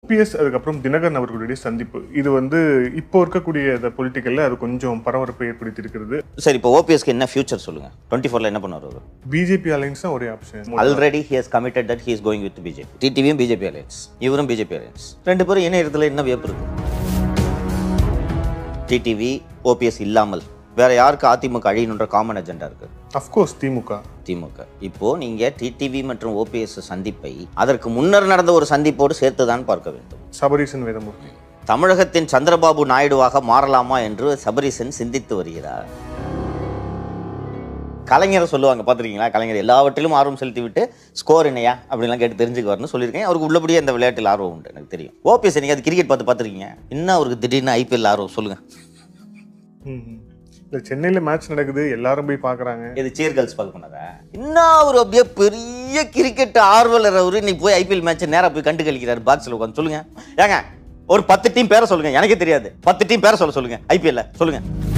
OPS அதுக்கப்புறம் தினகரன் அவர்களுடைய சந்திப்பு இது வந்து இப்போ இருக்கக்கூடிய இந்த பொலிட்டிக்கல்ல அது கொஞ்சம் பரபரப்பை ஏற்படுத்தி இருக்கிறது சரி இப்போ ஓபிஎஸ்க்கு என்ன ஃபியூச்சர் சொல்லுங்க டுவெண்ட்டி ஃபோர்ல என்ன பண்ணுவார் அவர் பிஜேபி அலைன்ஸ் தான் ஒரே option already he has committed that he is going with BJP டிடிவியும் பிஜேபி அலையன்ஸ் இவரும் பிஜேபி அலையன்ஸ் ரெண்டு பேரும் இணையத்தில் என்ன வியப்பு இருக்கு டிடிவி ஓபிஎஸ் இல்லாமல் வேற யாருக்கு அதிமுக அழியணுன்ற காமன் அஜெண்டா இருக்கு அஃப்கோர்ஸ் திமுக திமுக இப்போ நீங்க டிடிவி மற்றும் ஓபிஎஸ் சந்திப்பை அதற்கு முன்னர் நடந்த ஒரு சந்திப்போடு சேர்த்துதான் பார்க்க வேண்டும் சபரீசன் வேதமூர்த்தி தமிழகத்தின் சந்திரபாபு நாயுடுவாக மாறலாமா என்று சபரிசன் சிந்தித்து வருகிறார் கலைஞரை சொல்லுவாங்க பார்த்துருக்கீங்களா கலைஞர் எல்லாவற்றிலும் ஆர்வம் செலுத்தி விட்டு ஸ்கோர் என்னையா அப்படின்லாம் கேட்டு தெரிஞ்சுக்குவார்னு சொல்லியிருக்கேன் அவருக்கு உள்ளபடியே அந்த விளையாட்டில் ஆர்வம் உண்டு எனக்கு தெரியும் ஓபிஎஸ் நீங்கள் அது கிரிக்கெட் பார்த்து பார்த்துருக்கீங்க இன்னும் அவருக்கு திடீர்னு ஐபிஎல் ஆர்வம் சொல்லுங்க இல்லை சென்னையில் மேட்ச் நடக்குது எல்லாரும் போய் பார்க்குறாங்க இது சேர் கேர்ள்ஸ் பார்க்க பண்ணதா இன்னும் அவர் அப்படியே பெரிய கிரிக்கெட் ஆர்வலர் அவரு இன்னைக்கு போய் ஐபிஎல் மேட்ச் நேரா போய் கண்டு கழிக்கிறாரு பாக்ஸில் உட்காந்து சொல்லுங்க ஏங்க ஒரு பத்து டீம் பேரை சொல்லுங்க எனக்கே தெரியாது பத்து டீம் பேரை சொல்ல சொல்லுங்க ஐபிஎல்ல சொல்லுங்க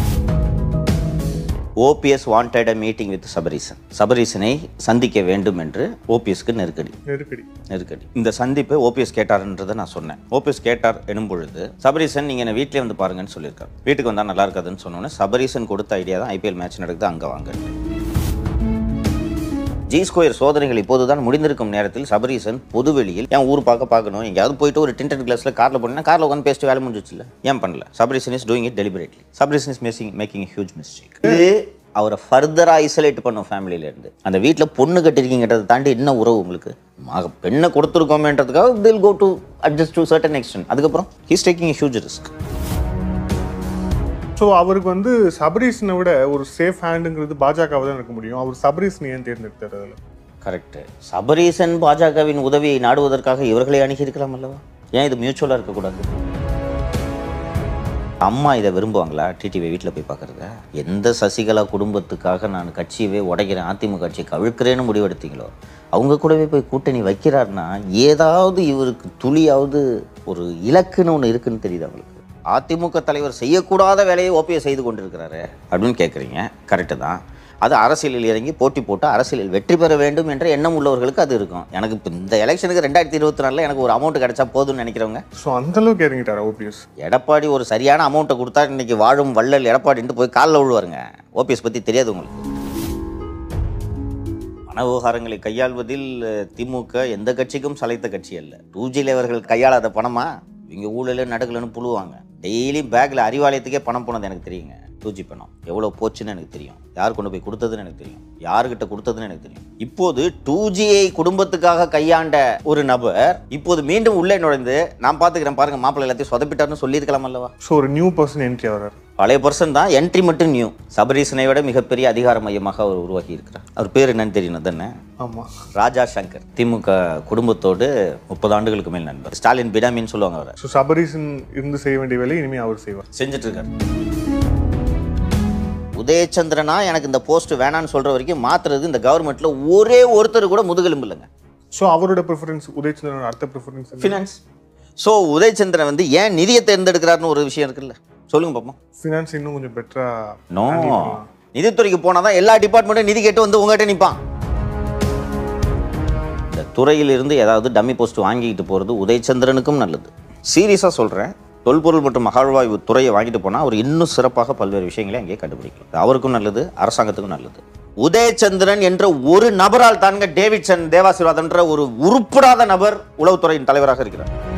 OPS wanted a meeting with Sabareesan சபரீசனை சந்திக்க வேண்டும் என்று ஓபிஎஸ்க்கு நெருக்கடி நெருக்கடி நெருக்கடி இந்த சந்திப்பை ஓபிஎஸ் கேட்டாருன்றதை நான் சொன்னேன் ஓபிஎஸ் கேட்டார் எனும் பொழுது சபரீசன் நீங்க என்ன வீட்டிலே வந்து பாருங்கன்னு சொல்லியிருக்காரு வீட்டுக்கு வந்தா நல்லா இருக்காதுன்னு சொன்னோன்னே சபரீசன் கொடுத்த ஐடியா தான் ஐபிஎல் மேட்ச் நடக்குது அங்க வாங்க ஜி ஸ்கொயர் சோதனைகள் இப்போதுதான் முடிந்திருக்கும் நேரத்தில் சபரீசன் பொதுவெளியில் என் ஊர் பார்க்க பார்க்கணும் எங்கேயாவது போயிட்டு ஒரு டிண்டட் கிளாஸ்ல கார்ல போனா கார்ல உட்காந்து பேசிட்டு வேலை முடிஞ்சிச்சுல ஏன் பண்ணல Sabareesan is doing it deliberately Sabareesan is making making huge mistake இது அவரை ஃபர்தரா ஐசோலேட் பண்ணும் ஃபேமிலியில இருந்து அந்த வீட்டில் பொண்ணு கட்டிருக்கீங்கன்றதை தாண்டி என்ன உறவு உங்களுக்கு மக பெண்ணை கொடுத்துருக்கோமேன்றதுக்காக till go to adjust to certain extent அதுக்கப்புறம் he's taking huge risk so அவருக்கு வந்து சபரீசனை விட ஒரு சேஃப் ஹேண்டுங்கிறது பாஜகவை தான் இருக்க முடியும் அவர் சபரீசனை ஏன் தேர்ந்தெடுத்தார் அதில் கரெக்ட் சபரீசன் பாஜகவின் உதவியை நாடுவதற்காக இவர்களை அணுகியிருக்கலாம் அல்லவா ஏன் இது மியூச்சுவலாக இருக்கக்கூடாது அம்மா இதை விரும்புவாங்களா டிடிவி வீட்டில் போய் பார்க்குறத எந்த சசிகலா குடும்பத்துக்காக நான் கட்சியவே உடைக்கிறேன் அதிமுக கட்சியை கவிழ்க்கிறேன்னு முடிவெடுத்தீங்களோ அவங்க கூடவே போய் கூட்டணி வைக்கிறாருன்னா ஏதாவது இவருக்கு துளியாவது ஒரு இலக்குன்னு ஒன்று இருக்குன்னு தெரியுது அவங்களுக்கு அதிமுக தலைவர் செய்யக்கூடாத வேலையை ஓபிஎஸ் செய்து கொண்டிருக்கிறாரு அப்படின்னு கேட்குறீங்க கரெக்டு தான் அது அரசியலில் இறங்கி போட்டி போட்டு அரசியலில் வெற்றி பெற வேண்டும் என்ற எண்ணம் உள்ளவர்களுக்கு அது இருக்கும் எனக்கு இப்போ இந்த எலெக்ஷனுக்கு ரெண்டாயிரத்தி இருபத்தி நாலில் எனக்கு ஒரு அமௌண்ட் கிடைச்சா போதும்னு நினைக்கிறவங்க ஸோ அந்த அளவுக்கு இறங்கிட்டார் ஓபிஎஸ் எடப்பாடி ஒரு சரியான அமௌண்ட்டை கொடுத்தா இன்னைக்கு வாழும் வள்ளல் எடப்பாடின்ட்டு போய் காலில் விழுவாருங்க ஓபிஎஸ் பற்றி தெரியாது உங்களுக்கு பண விவகாரங்களை கையாள்வதில் அஹ், திமுக எந்த கட்சிக்கும் சளைத்த கட்சி அல்ல டூஜியில் அவர்கள் கையாளாத பணமா இவங்க ஊழல நடுக்கலன்னு புழுவாங்க டெய்லி பேக்கில் அறிவாலயத்துக்கே பணம் போனது எனக்கு தெரியுங்க டூஜி பணம் எவ்வளோ போச்சுன்னு எனக்கு தெரியும் யார் கொண்டு போய் கொடுத்ததுன்னு எனக்கு தெரியும் யாருக்கிட்ட கொடுத்ததுன்னு எனக்கு தெரியும் இப்போது டூ ஜியை குடும்பத்துக்காக கையாண்ட ஒரு நபர் இப்போது மீண்டும் உள்ளே நுழைந்து நான் பார்த்துக்கிறேன் பாருங்க மாப்பிள்ளை எல்லாத்தையும் சொதப்பிட்டார்னு சொல்லியிருக்கலாம் அல்லவா ஸோ ஒரு நியூ பர்சன் என்ட்ரி ஆகிறார் பழைய பர்சன் தான் என்ட்ரி மட்டும் நியூ சபரீசனை விட மிகப்பெரிய அதிகார மையமாக அவர் உருவாக்கி இருக்கிறார் அவர் பேர் என்னன்னு தெரியணும் தானே ஆமாம் ராஜா சங்கர் திமுக குடும்பத்தோடு முப்பது ஆண்டுகளுக்கு மேல் நண்பர் ஸ்டாலின் பிடாமின்னு சொல்லுவாங்க அவரை ஸோ சபரீசன் இருந்து செய்ய வேண்டிய வேலையை இனிமேல் அவர் செய்வார் செஞ்சுட்டு இருக்காரு உதயச்சந்திரனா எனக்கு இந்த போஸ்ட் வேணான்னு சொல்ற வரைக்கும் மாத்துறது இந்த கவர்மெண்ட்ல ஒரே ஒருத்தர் கூட முதுகெலும்பு இல்லைங்க ஸோ அவரோட ப்ரிஃபரன்ஸ் உதயச்சந்திரனோட அடுத்த ப்ரிஃபரன்ஸ் ஃபினான்ஸ் ஸோ உதயச்சந்திரன் வந்து ஏன் நிதியை தேர்ந்தெடுக்கிறாருன்னு ஒரு விஷயம் இருக்குல்ல சொல்லுங்க பாப்போம் ஃபினான்ஸ் இன்னும் கொஞ்சம் பெட்டரா நோ நிதித்துறைக்கு போனால் எல்லா டிபார்ட்மெண்ட்டும் நிதி கேட்டு வந்து உங்ககிட்ட நிற்பான் இந்த துறையிலிருந்து ஏதாவது டம்மி போஸ்ட் வாங்கிக்கிட்டு போகிறது உதயச்சந்திரனுக்கும் நல்லது சீரியஸாக சொல்கிறேன் தொல்பொருள் மற்றும் மகாழ்வாய்வு துறையை வாங்கிட்டு போனால் அவர் இன்னும் சிறப்பாக பல்வேறு விஷயங்களை அங்கே கண்டுபிடிக்கலாம் அவருக்கும் நல்லது அரசாங்கத்துக்கும் நல்லது உதயச்சந்திரன் என்ற ஒரு நபரால் தாங்க டேவிட்சன் தேவாசீர்வாதன்ற ஒரு உருப்படாத நபர் உளவுத்துறையின் தலைவராக இருக்கிறார்